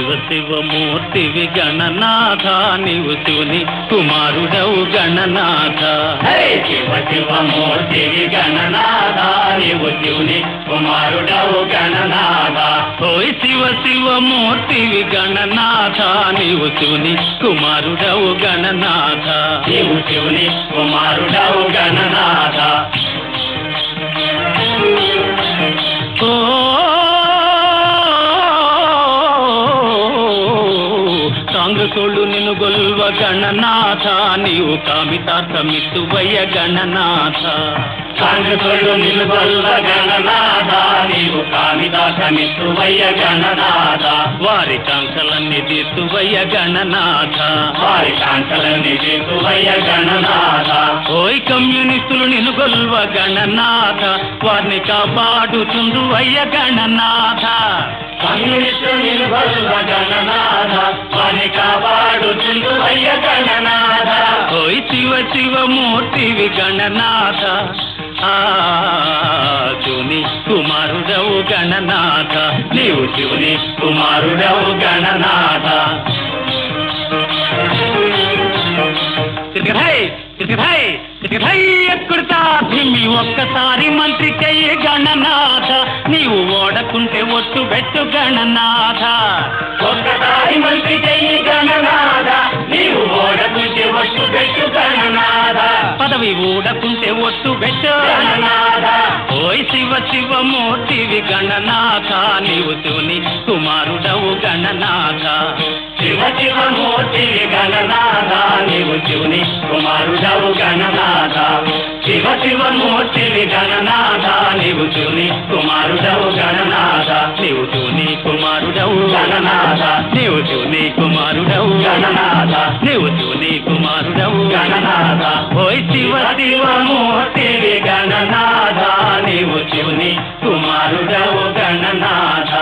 శివ శివమూర్తివి గణనాథ నీవు శివుని కుమారుడవు గణనాథ హరే శివ శివ మూర్తివి గణనాథ నీవు శివుని కుమారుడవు గణనాథ ఓయ్ శివ శివమూర్తివి గణనాథ నీవు శివుని కుమారుడవు గణనాథ నీవు శివుని కుమారుడవు గణనాథ ఓ సాంగతోళ్ళు నిన్ను గొల్వ గణనాథ నీవు కామితార్థమిత్తువయ్య గణనాథ సంగతులు నిలుగొల్వ గణనాథ నీవు కామిదాసమిత్రువయ్య గణనాథ వారి కాంక్షలన్నీ తీర్చువయ్య గణనాథ వారి కాంతలని చేతువయ్య గణనాథ ఓయ్ కమ్యూనిస్టులు నిన్ను గొల్వ గణనాథ వారిని కాపాడుతుందువయ్య గణనాథ కమ్యూనిస్టు నిలుగొల్వ గణనాథ వారి కాపాడుతుందువయ్య గణనాథ ఓయ్ శివ శివమూర్తివి గణనాథ ఆ శివుని కుమారుడవు గణనాథ నీవు శివుని కుమారుడవు గణనాథ తిరగధై తిరగధై తిరగధై ఎక్కుడుతా భీమి ఒక్కసారి మంత్రి చెయ్యి గణనాథ నీవు ఓడకుంటే ఒట్టు పెట్టు గణనాథ ఒక్కసారి మంత్రి చెయ్యి గణనాథ నీవు ఓడకుంటే వస్తు పెట్టు గణనాథ పదవి ఊడకుంటే ఒట్టు పెట్టు గణనాథ ఓయ్ శివ శివమూర్తివి గణనాథ నీవు శివుని కుమారుడవు గణనాథ శివ శివ మూర్తి గణనాథ నీవు శివుని కుమారుడవు గణనాథ శివ శివ మూర్తి గణనాథ నీవు శివుని కుమారుడవు గణనాథ నీవు శివుని కుమారుడవు గణనాథ నీవు శివుని కుమారుడవు గణనాథ నీవు శివుని కుమారుడవు గణనాథ ఓయ్ శివ శివ మూర్తి గణనాథ నీవు శివుని కుమారుడవు గణనాథ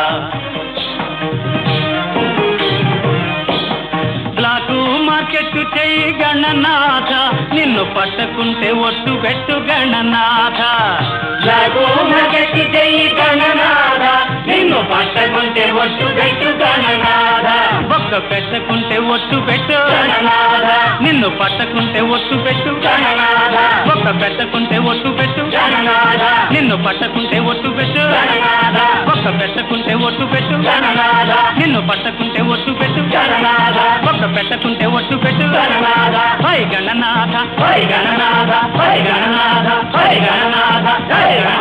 బ్లాకు మార్కెట్ చెయ్యి గణనాథ నిన్ను పట్టకుంటే ఒట్టు పెట్టు గణనాథ లఘుమగతి చెయ్యి గణనాథ నిన్ను పట్టకుంటే ఒట్టు పెట్టు గణనాథ ఒక్క పెట్టకుంటే ఒట్టు పెట్టు గణనాథ నిన్ను పట్టకుంటే ఒట్టు పెట్టు గణనాథ ఒక్క పెట్టకుంటే ఒట్టు పెట్టు గణనాథ నిన్ను పట్టకుంటే ఒట్టు పెట్టు గణనాథ ఒక్క పెట్టకుంటే ఒట్టు పెట్టు గణనాథ నిన్ను పట్టకుంటే ఒట్టు పెట్టు గణనాథ ఒక్క పెట్టకుంటే ఒట్టు పెట్టు గణనాథ హై గణనాథ హరి గణనాథ హరి గణనాథ హరి గణనాథ హరి గణనాథ